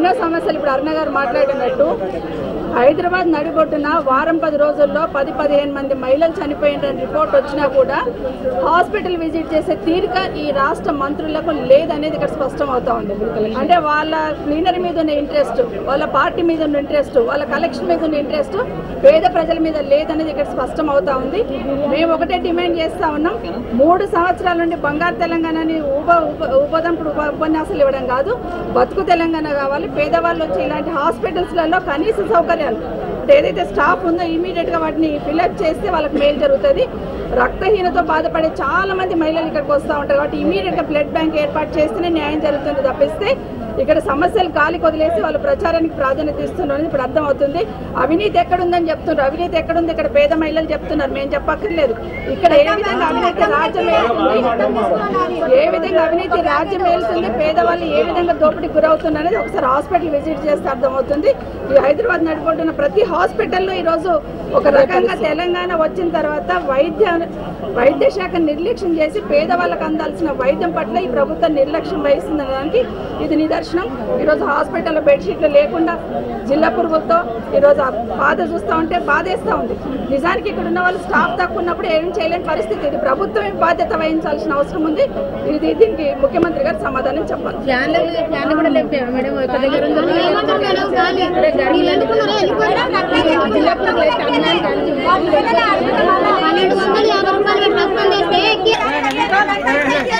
ఎన్నో సమస్యలు ఇప్పుడు అరుణ గారు మాట్లాడినట్టు హైదరాబాద్ నడిబొట్టున వారం పది రోజుల్లో పది పదిహేను మంది మహిళలు చనిపోయిన రిపోర్ట్ వచ్చినా కూడా హాస్పిటల్ విజిట్ చేసే తీరిక ఈ రాష్ట్ర మంత్రులకు లేదనేది ఇక్కడ స్పష్టం అవుతా ఉంది అంటే వాళ్ళ క్లీనర్ మీద ఉన్న ఇంట్రెస్ట్ వాళ్ళ పార్టీ మీద ఉన్న ఇంట్రెస్ట్ వాళ్ళ కలెక్షన్ మీద ఉన్న ఇంట్రెస్ట్ పేద ప్రజల మీద లేదనేది ఇక్కడ స్పష్టం అవుతా ఉంది మేము ఒకటే డిమాండ్ చేస్తా ఉన్నాం మూడు సంవత్సరాల నుండి బంగారు తెలంగాణని ఉప ఉప ఉపదంపుడు ఉప ఉపన్యాసాలు ఇవ్వడం కాదు బతుకు తెలంగాణ కావాలి పేదవాళ్ళు వచ్చి ఇలాంటి హాస్పిటల్స్లలో కనీస సౌకర్యాలు అంటే ఏదైతే స్టాఫ్ ఉందో ఇమీడియట్ గా వాటిని ఫిల్అప్ చేస్తే వాళ్ళకి మేలు జరుగుతుంది రక్తహీనతో బాధపడే చాలా మంది మహిళలు ఇక్కడికి వస్తూ ఉంటారు కాబట్టి ఇమీడియట్ గా బ్లడ్ బ్యాంక్ ఏర్పాటు చేస్తేనే న్యాయం జరుగుతుంది తప్పిస్తే ఇక్కడ సమస్యలు గాలికి వదిలేసి వాళ్ళు ప్రచారానికి ప్రాధాన్యత ఇస్తున్నారు అనేది ఇప్పుడు అర్థమవుతుంది అవినీతి ఎక్కడుందని చెప్తున్నారు అవినీతి ఎక్కడుంది ఇక్కడ పేద మహిళలు చెప్తున్నారు మేము చెప్పక్కర్లేదు ఇక్కడ ఏ విధంగా అవినీతి రాజ్యం ఏలుతుంది ఏ విధంగా అవినీతి రాజ్యం ఏలుతుంది పేదవాళ్ళు ఏ విధంగా దోపిడీకి గురవుతున్నారు అనేది ఒకసారి హాస్పిటల్ విజిట్ చేస్తే అర్థమవుతుంది ఈ హైదరాబాద్ నడుపుకుంటున్న ప్రతి హాస్పిటల్లో ఈరోజు ఒక రకంగా తెలంగాణ వచ్చిన తర్వాత వైద్య వైద్య శాఖ నిర్లక్ష్యం చేసి పేదవాళ్ళకు అందాల్సిన వైద్యం పట్ల ఈ ప్రభుత్వం నిర్లక్ష్యం వహిస్తుందనే దానికి ఇది నిదర్శనం ఈరోజు హాస్పిటల్లో బెడ్షీట్లు లేకుండా జిల్లా పురుగులతో ఈరోజు ఆ బాధ చూస్తూ ఉంటే బాధేస్తూ ఉంది నిజానికి ఇక్కడ ఉన్న వాళ్ళు స్టాఫ్ తక్కువ ఉన్నప్పుడు ఏం చేయలేని పరిస్థితి ఇది ప్రభుత్వమే బాధ్యత వహించాల్సిన అవసరం ఉంది ఇది దీనికి ముఖ్యమంత్రి గారు సమాధానం చెప్పాలి ఫ్యాన్లు ఫ్యాన్లు కూడా లేకపోయా మేడం ఒక దగ్గర ఉంది. ఏమంటారు మేడం గాలి వీళ్ళు ఎందుకున్నారో వెళ్ళిపోయారా? జిల్లాపురం లేస్తే అమ్మాయిలు కానీ పన్నెండు వందలు యాభై రూపాయలు పెట్టి రక్తం చేస్తే